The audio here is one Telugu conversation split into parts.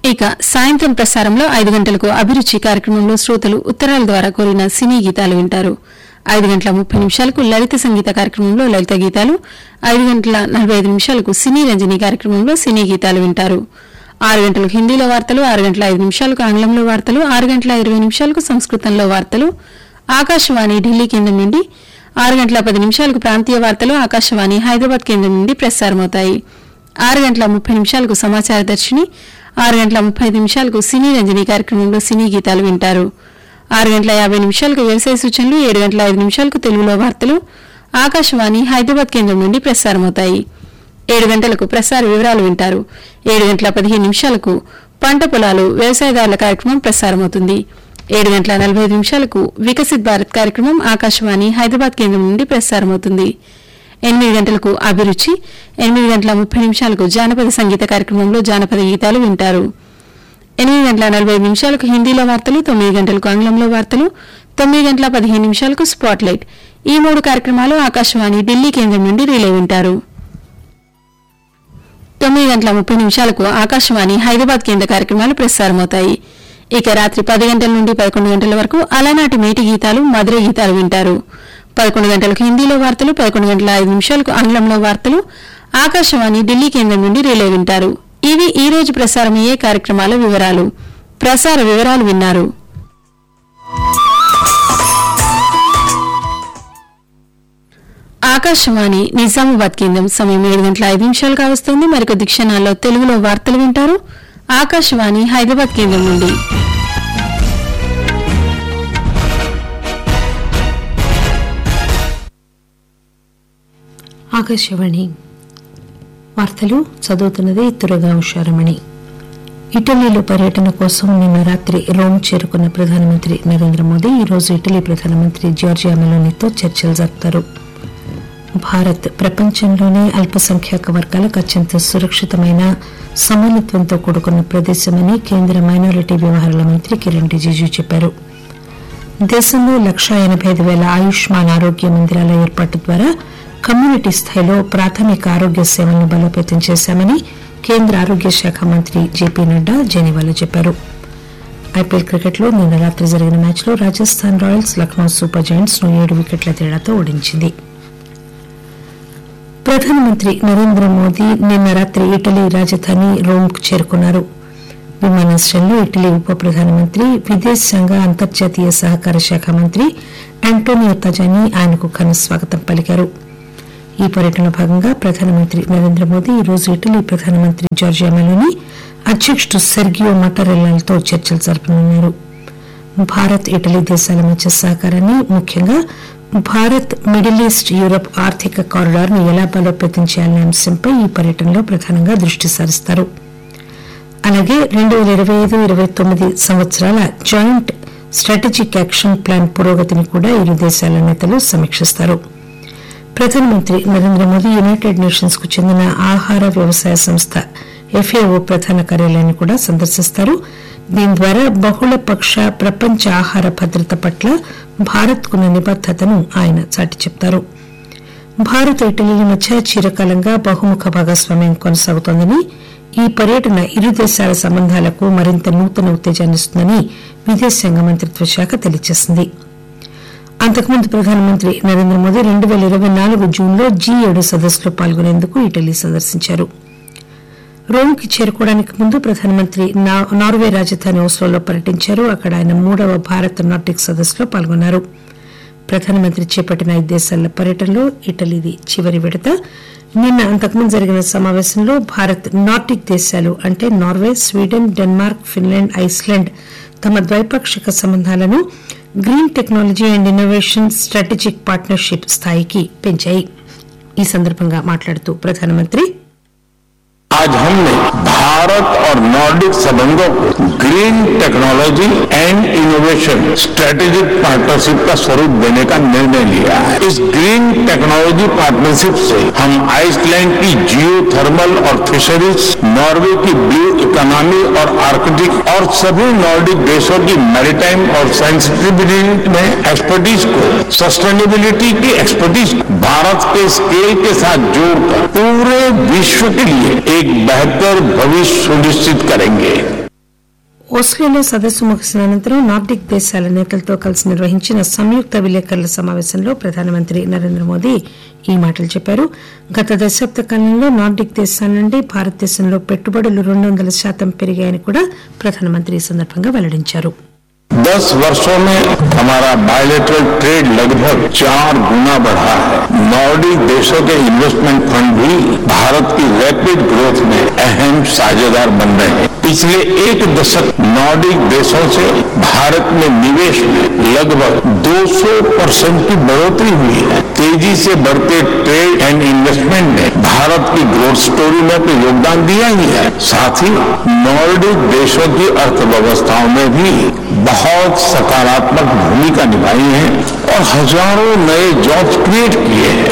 ఇక సాయంత్రం ప్రసారంలో ఐదు గంటలకు అభిరుచి కార్యక్రమంలో శ్రోతలు ఉత్తరాల ద్వారా కోరిన సినీ గీతాలు వింటారు ఐదు గంటల ముప్పై నిమిషాలకు లలిత సంగీత కార్యక్రమంలో లలిత గీతాలు ఐదు గంటల నలభై ఐదు నిమిషాలకు సినీ రంజని కార్యక్రమంలో సినీ గీతాలు వింటారు ఆరు గంటలకు హిందీలో వార్తలు ఆరు గంటల ఐదు నిమిషాలకు ఆంగ్లంలో వార్తలు ఆరు గంటల ఇరవై నిమిషాలకు సంస్కృతంలో వార్తలు ఆకాశవాణి ఢిల్లీ కేంద్రం నుండి ఆరు గంటల పది నిమిషాలకు ప్రాంతీయ వార్తలు ఆకాశవాణి హైదరాబాద్ కేంద్రం నుండి ప్రసారమవుతాయి ఆరు గంటల ముప్పై నిమిషాలకు సమాచార దర్శిని ఆరు గంటల ముప్పై ఐదు నిమిషాలకు సినీ రంజని కార్యక్రమంలో సినీ గీతాలు వింటారు ఆరు గంటల యాభై నిమిషాలకు వ్యవసాయ సూచనలు ఏడు గంటల ఐదు నిమిషాలకు తెలుగులో వార్తలు ఆకాశవాణి హైదరాబాద్ కేంద్రం నుండి ప్రసారమవుతాయి ఏడు గంటలకు ప్రసార వివరాలు వింటారు ఏడు గంటల పదిహేను నిమిషాలకు పంట పొలాలు వ్యవసాయదారుల కార్యక్రమం ప్రసారమవుతుంది ఏడు గంటల నలభై ఐదు నిమిషాలకు వికసిత్ భారత్ కార్యక్రమం ఆకాశవాణి హైదరాబాద్ కేంద్రం నుండి ప్రసారమవుతుంది ఎనిమిది గంటలకు అభిరుచి ఎనిమిది గంటల ముప్పై నిమిషాలకు జానపద సంగీత కార్యక్రమంలో జానపద గీతాలు వింటారు ఎనిమిది గంటల నలభై ఐదు నిమిషాలకు హిందీలో వార్తలు తొమ్మిది గంటలకు ఆంగ్లంలో వార్తలు తొమ్మిది గంటల పదిహేను నిమిషాలకు స్పాట్ లైట్ ఈ మూడు కార్యక్రమాలు ఆకాశవాణి ఢిల్లీ కేంద్రం నుండి రిలే వింటారు తొమ్మిది గంటల ముప్పై నిమిషాలకు ఆకాశవాణి హైదరాబాద్ కేంద్ర కార్యక్రమాలు ప్రసారమవుతాయి ఇక రాత్రి పది గంటల నుండి పదకొండు గంటల వరకు అలనాటి మేటి గీతాలు మధుర గీతాలు వింటారు పదకొండు గంటలకు హిందీలో వార్తలు పదకొండు గంటల ఐదు నిమిషాలకు ఆంగ్లంలో వార్తలు ఆకాశవాణి ఢిల్లీ కేంద్రం నుండి రిలే వింటారు ఇవి ఈ రోజు ప్రసారమయ్యే కార్యక్రమాల వివరాలు ప్రసార వివరాలు విన్నారు ఆకాశవాణి నిజామాబాద్ కేంద్రం సమయం ఏడు గంటల ఐదు నిమిషాలు కావస్తుంది మరికొద్ది క్షణాల్లో తెలుగులో వార్తలు వింటారు ఆకాశవాణి హైదరాబాద్ కేంద్రం నుండి ఆకాశవాణి వార్తలు చదువుతున్నది తురగా ఉషారమణి ఇటలీలో పర్యటన కోసం నిన్న రాత్రి రోమ్ చేరుకున్న ప్రధానమంత్రి నరేంద్ర మోదీ ఈరోజు ఇటలీ ప్రధానమంత్రి జార్జియా మెలోనీతో చర్చలు జరుపుతారు భారత్ ప్రపంచంలోనే అల్పసంఖ్యాక వర్గాలకు అత్యంత సురక్షితమైన సమానత్వంతో కూడుకున్న ప్రదేశమని కేంద్ర మైనారిటీ వ్యవహారాల మంత్రి కిరణ్ రిజిజు చెప్పారు దేశంలో లక్షా ఎనభై ఐదు వేల ఆయుష్మాన్ ఆరోగ్య మందిరాల ఏర్పాటు ద్వారా కమ్యూనిటీ స్థాయిలో ప్రాథమిక ఆరోగ్య సేవలను బలోపేతం చేశామని కేంద్ర ఆరోగ్య శాఖ మంత్రి జేపీ నడ్డా జెనీవాలో చెప్పారు ఐపీఎల్ క్రికెట్లో నిన్న రాత్రి జరిగిన మ్యాచ్లో Rajasthan Royals Lucknow Super Giants ను ఏడు వికెట్ల తేడాతో ఓడించింది ప్రధానమంత్రి నరేంద్ర మోదీ నిన్న రాత్రి ఇటలీ రాజధాని రోమ్ కు చేరుకున్నారు విమానాశ్రయంలో ఇటలీ ఉప ప్రధానమంత్రి విదేశాంగ అంతర్జాతీయ సహకార శాఖ మంత్రి ఆంటోనియో తజాని ఆయనకు ఘన స్వాగతం పలికారు ఈ పర్యటనలో భాగంగా ప్రధానమంత్రి నరేంద్ర మోదీ ఈ రోజు ఇటలీ ప్రధానమంత్రి జార్జియా మెలోని అధ్యక్షుడు సెర్గియో మటరెల్లాలతో చర్చలు జరపనున్నారు భారత్ ఇటలీ దేశాల మధ్య సహకారాన్ని ముఖ్యంగా భారత్ మిడిల్ ఈస్ట్ యూరప్ ఆర్థిక కారిడార్ ను ఎలా బలోపేతం చేయాలనే అంశంపై ఈ పర్యటనలో ప్రధానంగా దృష్టి సారిస్తారు అలాగే రెండు వేల ఇరవై ఐదు ఇరవై తొమ్మిది సంవత్సరాల జాయింట్ స్ట్రాటజిక్ యాక్షన్ ప్లాన్ పురోగతిని కూడా ఇరు దేశాల నేతలు సమీక్షిస్తారు ప్రధానమంత్రి నరేంద్ర మోదీ యునైటెడ్ నేషన్స్ కు చెందిన ఆహార వ్యవసాయ సంస్థ ఎఫ్ఏఓ ప్రధాన కార్యాలయాన్ని కూడా సందర్శిస్తారు దీని ద్వారా బహుళపక్ష ప్రపంచ ఆహార భద్రత పట్ల భారత్ కున్న నిబద్దతను ఆయన చాటి చెప్తారు భారత్ ఇటలీల మధ్య చిరకాలంగా బహుముఖ భాగస్వామ్యం కొనసాగుతోందని ఈ పర్యటన ఇరు దేశాల సంబంధాలకు మరింత నూతన ఉత్తేజాన్నిస్తుందని విదేశాంగ మంత్రిత్వ శాఖ తెలియజేసింది అంతకుముందు ప్రధానమంత్రి నరేంద్ర మోదీ రెండు వేల ఇరవై నాలుగు జూన్లో జీ ఏడు సదస్సులో పాల్గొనేందుకు ఇటలీ సందర్శించారు రోమ్కి చేరుకోవడానికి ముందు ప్రధానమంత్రి నా- నార్వే రాజధాని ఓస్లోలో పర్యటించారు అక్కడ ఆయన మూడవ భారత్ నార్డిక్ సదస్సులో పాల్గొన్నారు ప్రధానమంత్రి చేపట్టిన ఐదు దేశాల పర్యటనలో ఇటలీది చివరి విడత నిన్న అంతకుముందు జరిగిన సమావేశంలో భారత్ నార్డిక్ దేశాలు అంటే Norway Sweden Denmark Finland Iceland తమ ద్వైపాక్షిక సంబంధాలను green technology and innovation strategic partnership స్థాయికి పెంచాయి ఈ సందర్భంగా మాట్లాడుతూ ప్రధానమంత్రి आज हमने भारत और नॉर्डिक संबंधों को green technology and innovation strategic partnership का स्वरूप देने का निर्णय लिया है इस ग्रीन टेक्नोलॉजी पार्टनरशिप से हम आइसलैंड की जियो थर्मल और फिशरीज नॉर्वे की ब्लू इकोनॉमी और आर्कटिक और सभी नॉर्डिक देशों की मैरिटाइम और सेंसिटिविटी में एक्सपर्टीज को सस्टेनेबिलिटी की एक्सपर्टीज भारत के स्केल के साथ जोड़कर पूरे विश्व के लिए एक बेहतर भविष्य सुनिश्चित करेंगे ఓస్లోలో సదస్సు ముగిసిన అనంతరం నార్డిక్ దేశాల నేతలతో కలిసి నిర్వహించిన సంయుక్త విలేకరుల సమావేశంలో ప్రధానమంత్రి నరేంద్ర మోదీ ఈ మాటలు చెప్పారు గత దశాబ్ద కాలంలో నార్డిక్ దేశాల నుండి భారతదేశంలో పెట్టుబడులు రెండు వందల శాతం పెరిగాయని కూడా ప్రధానమంత్రి ఈ సందర్భంగా వెల్లడించారు दस वर्षों में हमारा बायोलेटरल ट्रेड लगभग चार गुना बढ़ा है नॉर्डिक देशों के इन्वेस्टमेंट फंड भी भारत की रैपिड ग्रोथ में अहम साझेदार बन रहे हैं पिछले एक दशक नॉर्डिक देशों से भारत में निवेश में लगभग 200 परसेंट की बढ़ोतरी हुई है तेजी से बढ़ते ट्रेड एंड इन्वेस्टमेंट ने भारत की ग्रोथ स्टोरी में अपना योगदान दिया ही है साथ ही नॉर्डिक देशों की अर्थव्यवस्थाओं में भी बहुत सकारात्मक भूमिका निभाई है और हजारों नए जॉब्स क्रिएट किए हैं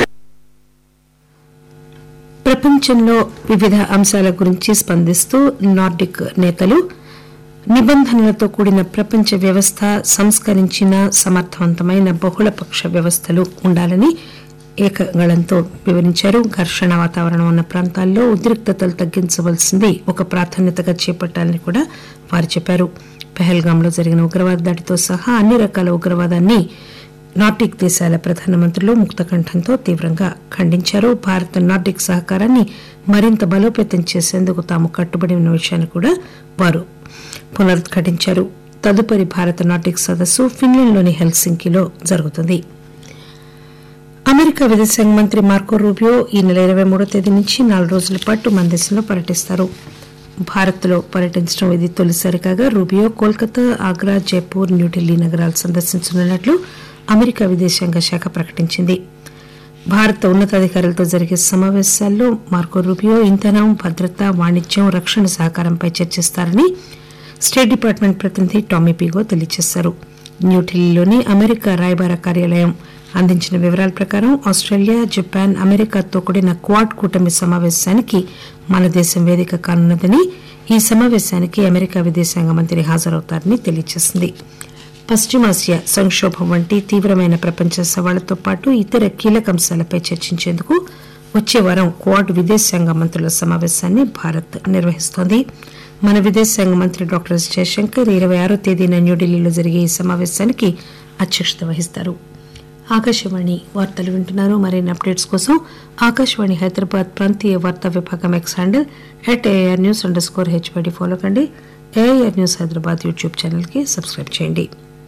ప్రపంచంలో వివిధ అంశాల గురించి స్పందిస్తూ నార్డిక్ నేతలు నిబంధనలతో కూడిన ప్రపంచ వ్యవస్థ సంస్కరించిన సమర్థవంతమైన బహుళపక్ష వ్యవస్థలు ఉండాలని ఏకగళంతో వివరించారు ఘర్షణ వాతావరణం ఉన్న ప్రాంతాల్లో ఉద్రిక్తతలు తగ్గించవలసింది ఒక ప్రాధాన్యతగా చేపట్టాలని కూడా వారు చెప్పారు పెహల్గాంలో జరిగిన ఉగ్రవాద దాడితో సహా అన్ని రకాల ఉగ్రవాదాన్ని నార్డిక్ దేశాల ప్రధానమంత్రులు ముక్తకంఠంతో తీవ్రంగా ఖండించారు భారత్ నార్డిక్ సహకారాన్ని మరింత బలోపేతం చేసేందుకు తాము కట్టుబడి ఉన్న విషయాన్ని కూడా వారు పునరుద్ఘాటించారు తదుపరి భారత నార్డిక్ సదస్సు ఫిన్లాండ్లోని హెల్సింకిలో జరుగుతుంది అమెరికా విదేశాంగ మంత్రి మార్కో రూబియో ఈ నెల ఇరవై మూడో తేదీ నుంచి నాలుగు రోజుల పాటు మన దేశంలో పర్యటిస్తారు భారత్లో పర్యటించడం ఇది తొలిసారి కాగా రూబియో కోల్కతా ఆగ్రా జైపూర్ న్యూఢిల్లీ నగరాలు సందర్శించనున్నట్లు అమెరికా విదేశాంగ శాఖ ప్రకటించింది భారత ఉన్నతాధికారులతో జరిగే సమావేశాల్లో మార్కో రూబియో ఇంధనం భద్రత వాణిజ్యం రక్షణ సహకారంపై చర్చిస్తారని స్టేట్ డిపార్ట్మెంట్ ప్రతినిధి టామీ పీగో తెలియజేశారు న్యూఢిల్లీలోని అమెరికా రాయబార కార్యాలయం అందించిన వివరాల ప్రకారం ఆస్ట్రేలియా జపాన్ అమెరికాతో కూడిన క్వాడ్ కూటమి సమావేశానికి మన దేశం వేదిక కానున్నదని ఈ సమావేశానికి అమెరికా విదేశాంగ మంత్రి హాజరవుతారని తెలియజేసింది పశ్చిమాసియా సంక్షోభం వంటి తీవ్రమైన ప్రపంచ సవాళ్లతో పాటు ఇతర కీలక అంశాలపై చర్చించేందుకు వచ్చే వారం క్వాడ్ విదేశాంగ మంత్రుల సమావేశాన్ని భారత్ నిర్వహిస్తోంది మన విదేశాంగ మంత్రి డాక్టర్ ఎస్ జయశంకర్ ఇరవై ఆరో తేదీన న్యూఢిల్లీలో జరిగే ఈ సమావేశానికి అధ్యక్షత వహిస్తారు ఆకాశవాణి వార్తలు వింటున్నారు మరిన్ని అప్డేట్స్ కోసం ఆకాశవాణి హైదరాబాద్ ప్రాంతీయ వార్తా విభాగం X handle at A R news underscore H Y D follow కండి ఏఆర్ న్యూస్ హైదరాబాద్ యూట్యూబ్ ఛానల్కి సబ్స్క్రైబ్ చేయండి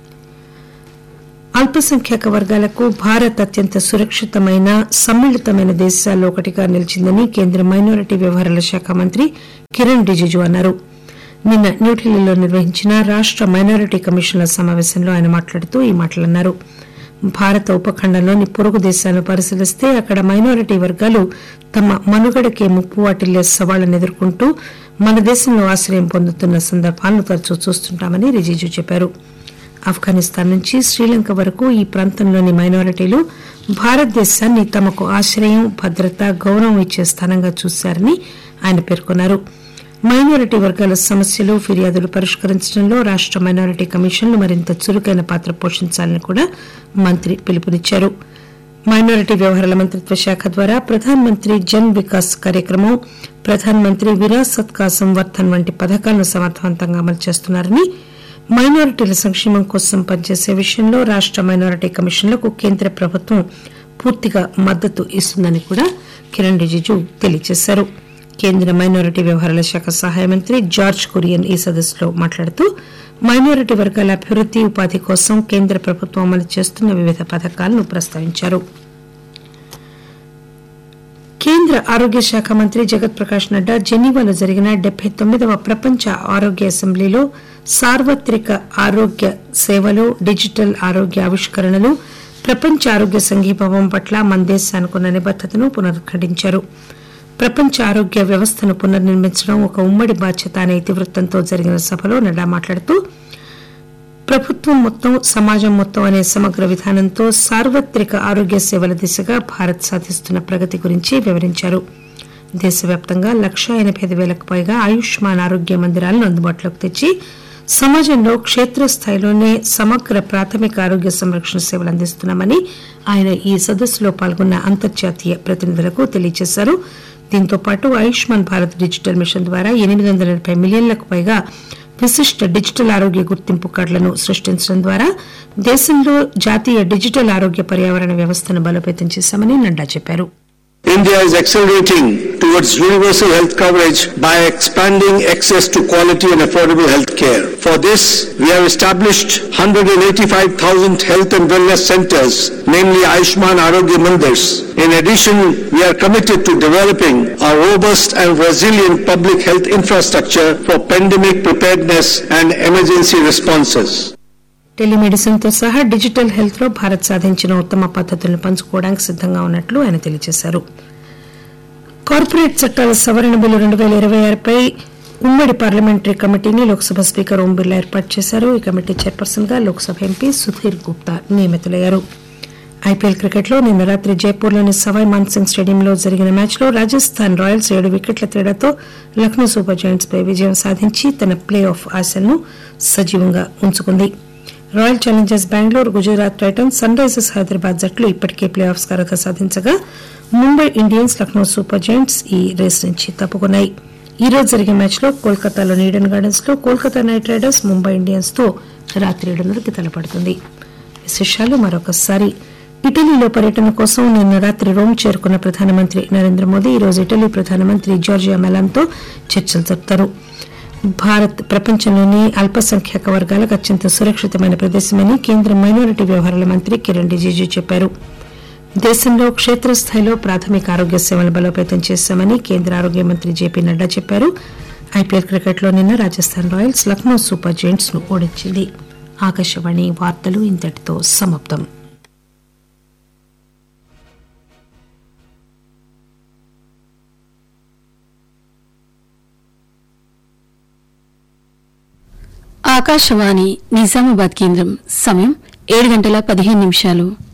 అల్పసంఖ్యాక వర్గాలకు భారత్ అత్యంత సురక్షితమైన సమ్మిళితమైన దేశాల్లో ఒకటిగా నిలిచిందని కేంద్ర మైనారిటీ వ్యవహారాల శాఖ మంత్రి కిరణ్ రిజిజు అన్నారు నిన్న న్యూఢిల్లీలో నిర్వహించిన రాష్ట మైనారిటీ కమిషన్ల సమావేశంలో ఆయన మాట్లాడుతూ ఈ మాటలన్నారు భారత ఉపఖండంలోని పొరుగు దేశాలను పరిశీలిస్తే అక్కడ మైనారిటీ వర్గాలు తమ మనుగడకే ముప్పు వాటిల్లే సవాళ్లను ఎదుర్కొంటూ మన దేశంలో ఆశ్రయం పొందుతున్న సందర్భాలను తరచూ చూస్తుంటామని రిజిజు చెప్పారు ఆఫ్ఘనిస్తాన్ నుంచి శ్రీలంక వరకు ఈ ప్రాంతంలోని మైనారిటీలు భారతదేశాన్ని తమకు ఆశ్రయం భద్రత గౌరవం ఇచ్చే స్థానంగా చూశారని ఆయన పేర్కొన్నారు మైనారిటీ వర్గాల సమస్యలు ఫిర్యాదులు పరిష్కరించడంలో రాష్ట మైనారిటీ కమిషన్లు మరింత చురుకైన పాత్ర పోషించాలని కూడా మంత్రి పిలుపునిచ్చారు మైనారిటీ వ్యవహారాల మంత్రిత్వ శాఖ ద్వారా ప్రధాన్ మంత్రి జన్ వికాస్ కార్యక్రమం ప్రధాన్ మంత్రి విరాసత్ కా సంవర్ధన్ వంటి పథకాలను సమర్థవంతంగా అమలు చేస్తున్నారని మైనారిటీల సంక్షేమం కోసం పనిచేసే విషయంలో రాష్ట మైనారిటీ కమిషన్లకు కేంద్ర ప్రభుత్వం పూర్తిగా మద్దతు ఇస్తుందని కూడా కిరణ్ రిజిజు తెలియజేశారు కేంద్ర మైనారిటీ వ్యవహారాల శాఖ సహాయ మంత్రి జార్జ్ కురియన్ ఈ సదస్సులో మాట్లాడుతూ మైనారిటీ వర్గాల అభివృద్ది ఉపాధి కోసం కేంద్ర ప్రభుత్వం అమలు చేస్తున్న వివిధ పథకాలను ప్రస్తావించారు కేంద్ర ఆరోగ్య శాఖ మంత్రి జగత్ ప్రకాష్ నడ్డా జెనీవాలో జరిగిన డెబ్బై తొమ్మిదవ ప్రపంచ ఆరోగ్య అసెంబ్లీలో సార్వత్రిక ఆరోగ్య సేవలు డిజిటల్ ఆరోగ్య ఆవిష్కరణలు ప్రపంచ ఆరోగ్య సంఘీభావం పట్ల మన దేశానికి ఉన్న నిబద్దతను పునరుద్ఘాటించారు ప్రపంచ ఆరోగ్య వ్యవస్థను పునర్నిర్మించడం ఒక ఉమ్మడి బాధ్యత అనే ఇతివృత్తంతో జరిగిన సభలో నడ్డా మాట్లాడుతూ ప్రభుత్వం మొత్తం సమాజం మొత్తం అనే సమగ్ర విధానంతో సార్వత్రిక ఆరోగ్య సేవల దిశగా భారత్ సాధిస్తున్న ప్రగతి గురించి వివరించారు దేశవ్యాప్తంగా లక్ష ఎనభై ఐదు వేలకు పైగా ఆయుష్మాన్ ఆరోగ్య మందిరాలను అందుబాటులోకి తెచ్చి సమాజంలో క్షేత్రస్థాయిలోనే సమగ్ర ప్రాథమిక ఆరోగ్య సంరక్షణ సేవలు అందిస్తున్నామని ఆయన ఈ సదస్సులో పాల్గొన్న అంతర్జాతీయ ప్రతినిధులకు తెలియజేశారు దీంతో పాటు ఆయుష్మాన్ భారత్ డిజిటల్ మిషన్ ద్వారా ఎనిమిది వందల ఎనభై మిలియన్లకు పైగా విశిష్ట డిజిటల్ ఆరోగ్య గుర్తింపు కార్డులను సృష్టించడం ద్వారా దేశంలో జాతీయ డిజిటల్ ఆరోగ్య పర్యావరణ వ్యవస్థను బలోపేతం చేశామని నడ్డా చెప్పారు India is accelerating towards universal health coverage by expanding access to quality and affordable health care. For this, we have established 185,000 health and wellness centers, namely Ayushman Arogya Mandirs. In addition, we are committed to developing a robust and resilient public health infrastructure for pandemic preparedness and emergency responses. Telemedicine తో సహా డిజిటల్ హెల్త్ లో భారత్ సాధించిన ఉత్తమ పద్ధతులను పంచుకోవడానికి సిద్దంగా ఉన్నట్లు ఆయన తెలియజేశారు కార్పొరేట్ చట్టాల సవరణ బిల్లు రెండు వేల ఇరవై ఆరుపై ఉమ్మడి పార్లమెంటరీ కమిటీని లోక్సభ స్పీకర్ ఓం బిర్లా ఏర్పాటు చేశారు ఈ కమిటీ చైర్పర్సన్ గా లోక్సభ ఎంపీ సుధీర్ గుప్తా నియమితులయ్యారు ఐపీఎల్ క్రికెట్ లో నిన్న రాత్రి జైపూర్లోని సవాయ్ మాన్సింగ్ స్టేడియంలో జరిగిన మ్యాచ్ లో రాజస్థాన్ రాయల్స్ ఏడు వికెట్ల తేడాతో లక్నో సూపర్ జైంట్స్ పై విజయం సాధించి తన ప్లే ఆఫ్ ఆశలను సజీవంగా ఉంచుకుంది Royal Challengers Bengaluru Gujarat Titans Sunrisers Hyderabad జట్లు ఇప్పటికే ప్లే ఆఫ్స్ అర్హత సాధించగా Mumbai Indians Lucknow Super Giants ఈ రేస్ నుంచి తప్పుకున్నాయి ఈ రోజు జరిగే మ్యాచ్ లో కోల్కతాలోని ఈడెన్ గార్డెన్స్ లో Kolkata Knight Riders Mumbai Indians తో రాత్రి ఏడున్నరకి తలపడుతుంది విశేషాలు మరొకసారి ఇటలీలో పర్యటన కోసం నిన్న రాత్రి రోమ్ చేరుకున్న ప్రధానమంత్రి నరేంద్ర మోదీ ఈ రోజు ఇటలీ ప్రధానమంత్రి జార్జియా మెలాన్తో చర్చలు జరుపుతారు భారత్ ప్రపంచంలోని అల్పసంఖ్యాక వర్గాలకు అత్యంత సురక్షితమైన ప్రదేశమని కేంద్ర మైనారిటీ వ్యవహారాల మంత్రి కిరణ్ రిజిజు చెప్పారు దేశంలో క్షేత్రస్థాయిలో ప్రాథమిక ఆరోగ్య సేవలను బలోపేతం చేశామని కేంద్ర ఆరోగ్య మంత్రి జేపీ నడ్డా చెప్పారు ఐపీఎల్ క్రికెట్లో నిన్న Rajasthan Royals Lucknow Super Giants ను ఓడించింది ఆకాశవాణి వార్తలు ఇంతటితో సమాప్తం ఆకాశవాణి నిజామాబాద్ కేంద్రం సమయం ఏడు గంటల పదిహేను నిమిషాలు